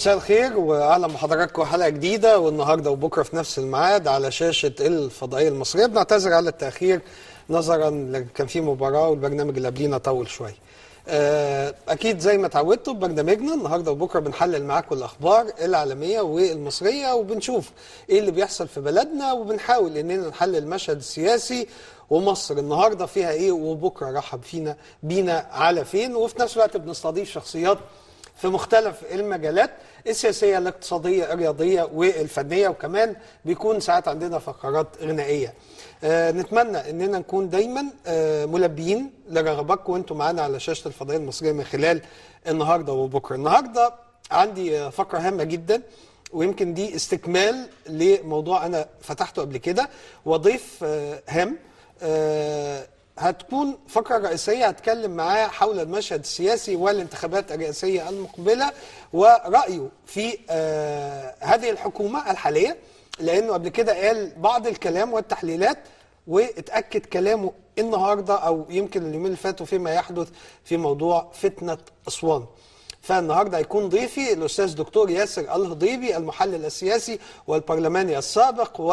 مساء الخير واهلا بحضراتكم حلقه جديده والنهارده وبكره في نفس الميعاد على شاشه الفضائيه المصريه بنعتذر على التاخير نظرا ل- كان في مباراه والبرنامج اللي قبلينا طول شويه. آه، اكيد زي ما اتعودتوا ببرنامجنا النهارده وبكره بنحلل معاكم الاخبار العالميه والمصريه وبنشوف ايه اللي بيحصل في بلدنا وبنحاول اننا نحلل المشهد السياسي ومصر النهارده فيها ايه وبكره رحب فينا بينا على فين وفي نفس الوقت بنستضيف شخصيات في مختلف المجالات السياسيه الاقتصاديه الرياضيه والفنيه وكمان بيكون ساعات عندنا فقرات غنائيه. آه نتمنى اننا نكون دايما آه ملبيين لرغباتكم وانتم معانا على شاشه الفضائيه المصريه من خلال النهارده وبكره. النهارده عندي آه، فقره هامه جدا ويمكن دي استكمال لموضوع انا فتحته قبل كده وضيف آه، هام آه، هتكون فقرة رئيسية هتكلم معاه حول المشهد السياسي والانتخابات الرئاسية المقبلة ورأيه في آه، هذه الحكومة الحالية لأنه قبل كده قال بعض الكلام والتحليلات واتأكد كلامه النهاردة أو يمكن اليومين اللي فاتوا فيما يحدث في موضوع فتنة أسوان فالنهارده هيكون ضيفي الاستاذ دكتور ياسر الهضيبي المحلل السياسي والبرلماني السابق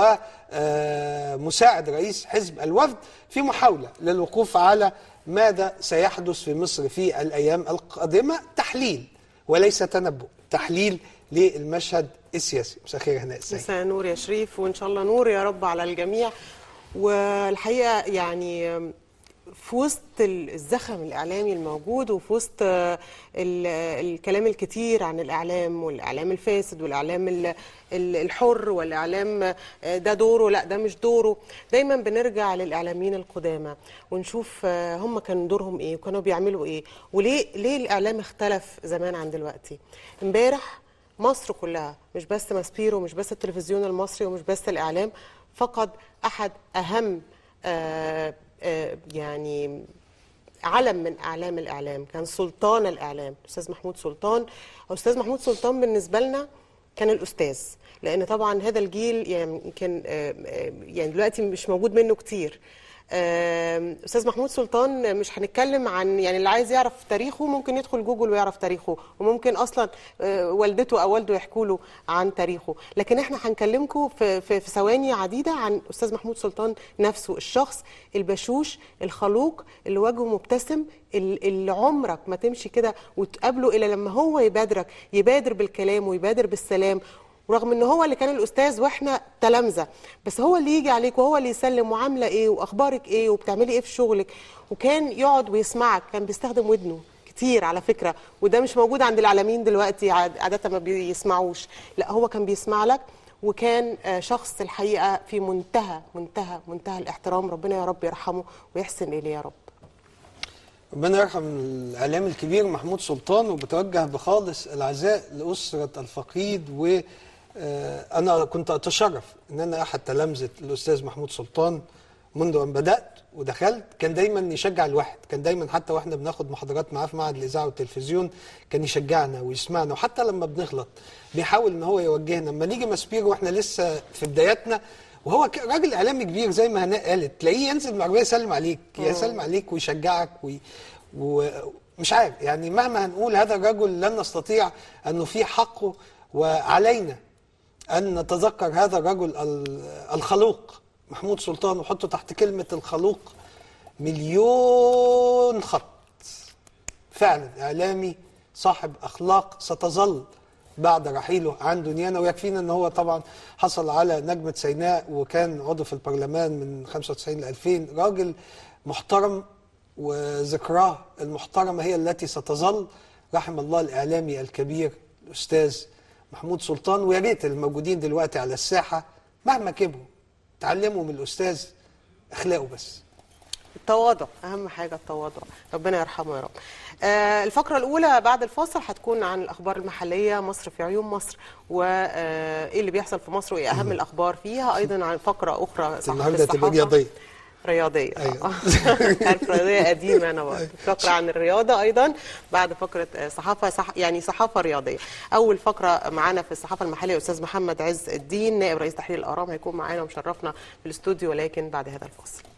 ومساعد رئيس حزب الوفد في محاوله للوقوف على ماذا سيحدث في مصر في الايام القادمه تحليل وليس تنبؤ تحليل للمشهد السياسي مساء الخير هناء السيد مساء نور يا شريف وان شاء الله نور يا رب على الجميع والحقيقه يعني في وسط الزخم الاعلامي الموجود وفي وسط ال- الكلام الكتير عن الاعلام والاعلام الفاسد والاعلام ال- ال- الحر والاعلام ده دوره لا ده مش دوره دايما بنرجع للاعلاميين القدامى ونشوف هم كان دورهم ايه وكانوا بيعملوا ايه وليه ليه الاعلام اختلف زمان عن دلوقتي امبارح مصر كلها مش بس ماسبيرو مش بس التلفزيون المصري ومش بس الإعلام فقد أحد أهم آه آه يعني علم من أعلام الإعلام كان سلطان الإعلام الأستاذ محمود سلطان أستاذ محمود سلطان بالنسبة لنا كان الأستاذ لأن طبعا هذا الجيل يعني يمكن آه، آه، يعني دلوقتي مش موجود منه كتير آم، استاذ محمود سلطان مش هنتكلم عن يعني اللي عايز يعرف تاريخه ممكن يدخل جوجل ويعرف تاريخه وممكن اصلا آه، والدته او والده يحكوا له عن تاريخه لكن احنا هنكلمكم في في في ثواني عديده عن استاذ محمود سلطان نفسه الشخص البشوش الخلوق اللي وجهه مبتسم ال- اللي عمرك ما تمشي كده وتقابله الا لما هو يبادرك يبادر بالكلام ويبادر بالسلام ورغم ان هو اللي كان الاستاذ واحنا تلامذه بس هو اللي يجي عليك وهو اللي يسلم وعامله ايه واخبارك ايه وبتعملي ايه في شغلك وكان يقعد ويسمعك كان بيستخدم ودنه كتير على فكره وده مش موجود عند الاعلاميين دلوقتي عاد- عاده ما بيسمعوش لا هو كان بيسمع لك وكان آه، شخص الحقيقه في منتهى منتهى منتهى الاحترام ربنا يا رب يرحمه ويحسن اليه يا رب ربنا يرحم الاعلام الكبير محمود سلطان وبتوجه بخالص العزاء لاسره الفقيد و آه، انا كنت اتشرف ان انا احد تلامذه الاستاذ محمود سلطان منذ ان بدات ودخلت كان دايما يشجع الواحد كان دايما حتى واحنا بناخد محاضرات معاه في معهد الاذاعه والتلفزيون كان يشجعنا ويسمعنا وحتى لما بنغلط بيحاول ان هو يوجهنا لما نيجي مسبيرو واحنا لسه في بداياتنا وهو ك- راجل اعلامي كبير زي ما هناء قالت تلاقيه ينزل من العربيه يسلم عليك يسلم عليك ويشجعك وي... ومش عارف يعني مهما هنقول هذا الرجل لن نستطيع ان نفيه حقه وعلينا ان نتذكر هذا الرجل ال- الخلوق محمود سلطان وحطه تحت كلمه الخلوق مليون خط فعلا اعلامي صاحب اخلاق ستظل بعد رحيله عن دنيانا ويكفينا ان هو طبعا حصل على نجمه سيناء وكان عضو في البرلمان من 95 ل 2000 راجل محترم وذكراه المحترمه هي التي ستظل رحم الله الاعلامي الكبير الاستاذ محمود سلطان ويا ريت الموجودين دلوقتي على الساحه مهما كبروا تعلموا من الاستاذ اخلاقه بس التواضع اهم حاجه التواضع ربنا يرحمه يا رب آه، الفقره الاولى بعد الفاصل هتكون عن الاخبار المحليه مصر في عيون مصر وايه اللي بيحصل في مصر وايه اهم الاخبار فيها ايضا عن فقره اخرى صحافة النهارده تبقى الصحافة. رياضيه رياضيه أيوة. آه. عارف رياضيه قديمه انا برضه فقره عن الرياضه ايضا بعد فقره آه، صحافه صح يعني صحافه رياضيه اول فقره معانا في الصحافه المحليه استاذ محمد عز الدين نائب رئيس تحرير الاهرام هيكون معانا ومشرفنا في الاستوديو ولكن بعد هذا الفاصل